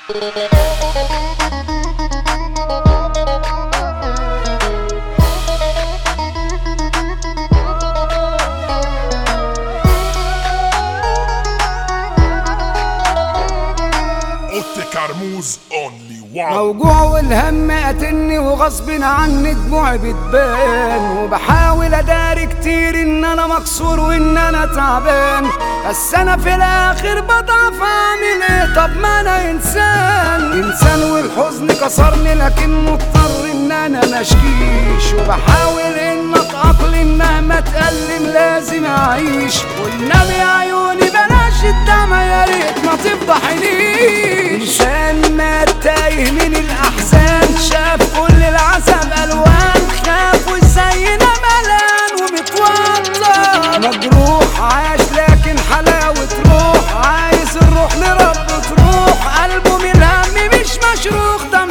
اوتي كرموز اونلي وان موجوع والهم قاتلني وغصب عني دموعي بتبان وبحاول اداري كتير ان انا مكسور وان انا تعبان بس انا في الاخر بضعف اعمل ايه طب ما انا انسان انسان والحزن كسرني لكن مضطر ان انا مشكيش وبحاول ان اتاقلم مهما اتألم لازم اعيش والنبي يا عيوني بلاش الدمع يا ريت ما تفضحنيش انسان ما تايه من الاحزان شاف كل العذاب الوان خاف وزينا ملان ومتوتر مجروح عاش لكن حلاوة روح عايز الروح لرب تروح قلبه من الهم مش مشروخ ده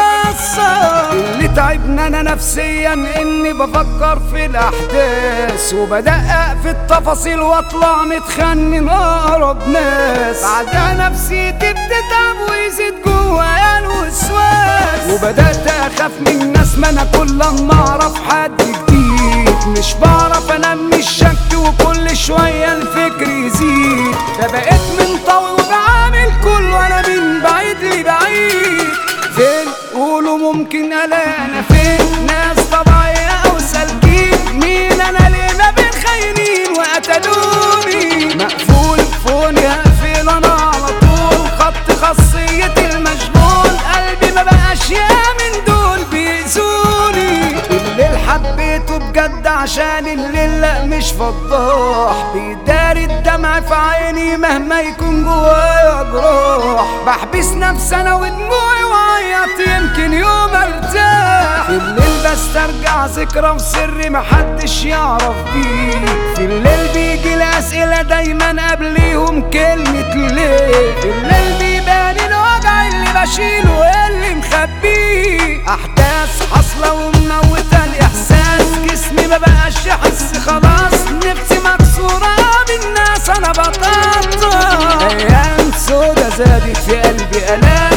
متكسر اللي تعبنا انا نفسيا اني بفكر في الاحداث وبدقق في التفاصيل واطلع متخنن اقرب ناس بعدها نفسيتي بتتعب ويزيد جوايا الوسواس وبدات اخاف من الناس ما انا كل ما اعرف حد جديد مش بعرف انام مش شك وكل شويه الفكر يزيد فبقيت منطوي وبعامل كله انا من بعيد لبعيد فين قولوا ممكن الاقي انا فين ناس طبيعية او سالكين مين انا ليه ما بين خاينين وقتلوني مقفول فوني هقفل انا على طول خط خاصيتي المشغول قلبي ما بقاش يا من دول بيأذوني الليل حبيته بجد عشان الليل لا مش فضاح بيداري الدمع في عيني مهما يكون جوايا جروح بحبس نفسي انا ودموعي وعيط يمكن يوم ارتاح في الليل بسترجع ذكرى وسري محدش يعرف بيه في الليل بيجي الاسئله دايما قبليهم كلمه ليه في الليل بيبان الوجع اللي بشيله اللي مخبيه احداث حاصله ومموته الاحساس جسمي ما بقاش يحس خلاص نفسي مكسوره بالناس انا بطلت ايام سودا زادت في قلبي الام